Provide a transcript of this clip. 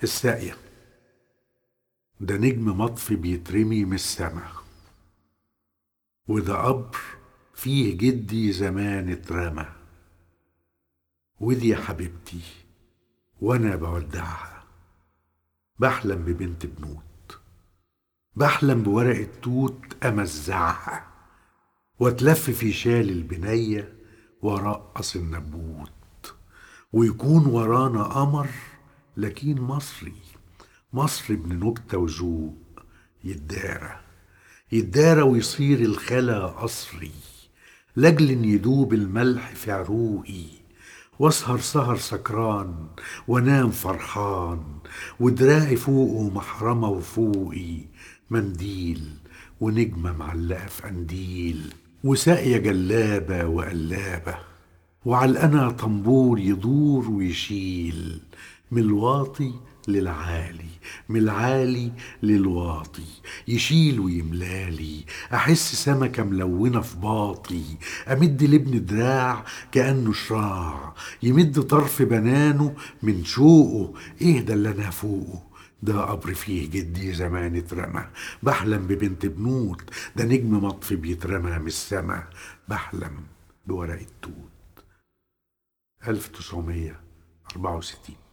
الساقية ده نجم مطفي بيترمي من السما وده قبر فيه جدي زمان اترمى ودي يا حبيبتي وانا بودعها بحلم ببنت بنوت بحلم بورقة توت أمزعها واتلف في شال البنية وارقص النبوت ويكون ورانا قمر لكن مصري مصر ابن نكتة وذوق يدارى يدارى ويصير الخلا قصري لاجل ان يدوب الملح في عروقي واسهر سهر سكران وانام فرحان ودراعي فوقه محرمة وفوقي منديل ونجمة معلقة في قنديل وساقية جلابة وقلابة وعلقنا طنبور يدور ويشيل من الواطي للعالي من العالي للواطي يشيل ويملالي احس سمكه ملونه في باطي امد لابن دراع كانه شراع يمد طرف بنانه من شوقه ايه ده اللي انا فوقه ده قبر فيه جدي زمان اترمى بحلم ببنت بنوت ده نجم مطفي بيترمى من السما بحلم بورق التوت 1964